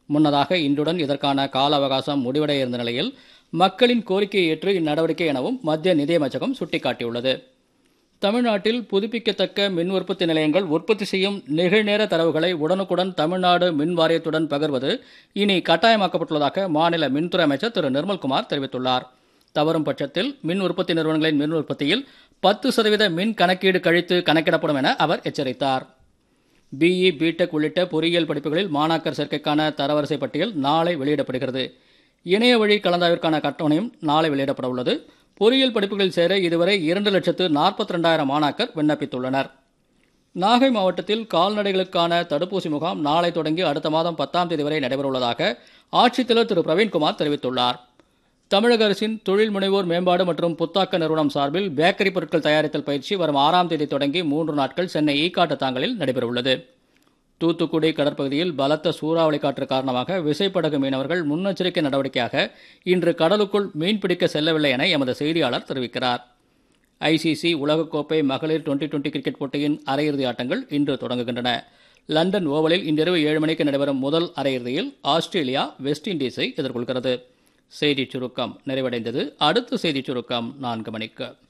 முன்னதாக இன்றுடன் இதற்கான கால அவகாசம் முடிவடைய இருந்த நிலையில் மக்களின் கோரிக்கையை ஏற்று இந்நடவடிக்கை எனவும் மத்திய நிதியமைச்சகம் சுட்டிக்காட்டியுள்ளது தமிழ்நாட்டில் புதுப்பிக்கத்தக்க மின் உற்பத்தி நிலையங்கள் உற்பத்தி செய்யும் நிகழ்நேர தரவுகளை உடனுக்குடன் தமிழ்நாடு மின் வாரியத்துடன் பகிர்வது இனி கட்டாயமாக்கப்பட்டுள்ளதாக மாநில மின்துறை அமைச்சர் திரு நிர்மல்குமார் தெரிவித்துள்ளார் தவறும் பட்சத்தில் மின் உற்பத்தி நிறுவனங்களின் மின் உற்பத்தியில் பத்து சதவீத மின் கணக்கீடு கழித்து கணக்கிடப்படும் என அவர் எச்சரித்தார் பிஇ பிடெக் உள்ளிட்ட பொறியியல் படிப்புகளில் மாணாக்கர் சேர்க்கைக்கான தரவரிசை பட்டியல் நாளை வெளியிடப்படுகிறது இணைய வழி கலந்தாய்விற்கான கட்டணம் நாளை வெளியிடப்பட உள்ளது பொறியியல் படிப்புகளில் சேர இதுவரை இரண்டு லட்சத்து நாற்பத்தி ரெண்டாயிரம் மாணாக்கர் விண்ணப்பித்துள்ளனர் நாகை மாவட்டத்தில் கால்நடைகளுக்கான தடுப்பூசி முகாம் நாளை தொடங்கி அடுத்த மாதம் பத்தாம் தேதி வரை நடைபெறவுள்ளதாக ஆட்சித்தலைவர் திரு பிரவீன்குமார் தெரிவித்துள்ளார் தமிழக அரசின் தொழில் முனைவோர் மேம்பாடு மற்றும் புத்தாக்க நிறுவனம் சார்பில் பேக்கரி பொருட்கள் தயாரித்தல் பயிற்சி வரும் ஆறாம் தேதி தொடங்கி மூன்று நாட்கள் சென்னை ஈக்காட்டு தாங்கலில் நடைபெறவுள்ளது தூத்துக்குடி கடற்பகுதியில் பலத்த சூறாவளி காற்று காரணமாக விசைப்படகு மீனவர்கள் முன்னெச்சரிக்கை நடவடிக்கையாக இன்று கடலுக்குள் மீன்பிடிக்க செல்லவில்லை என எமது செய்தியாளர் தெரிவிக்கிறார் ஐசிசி உலகக்கோப்பை மகளிர் டுவெண்டி டுவெண்டி கிரிக்கெட் போட்டியின் அரையிறுதி ஆட்டங்கள் இன்று தொடங்குகின்றன லண்டன் ஓவலில் இன்றிரவு ஏழு மணிக்கு நடைபெறும் முதல் அரையிறுதியில் ஆஸ்திரேலியா வெஸ்ட் இண்டீஸை எதிர்கொள்கிறது செய்திச் சுருக்கம் நிறைவடைந்தது அடுத்த செய்திச் சுருக்கம் நான்கு மணிக்கு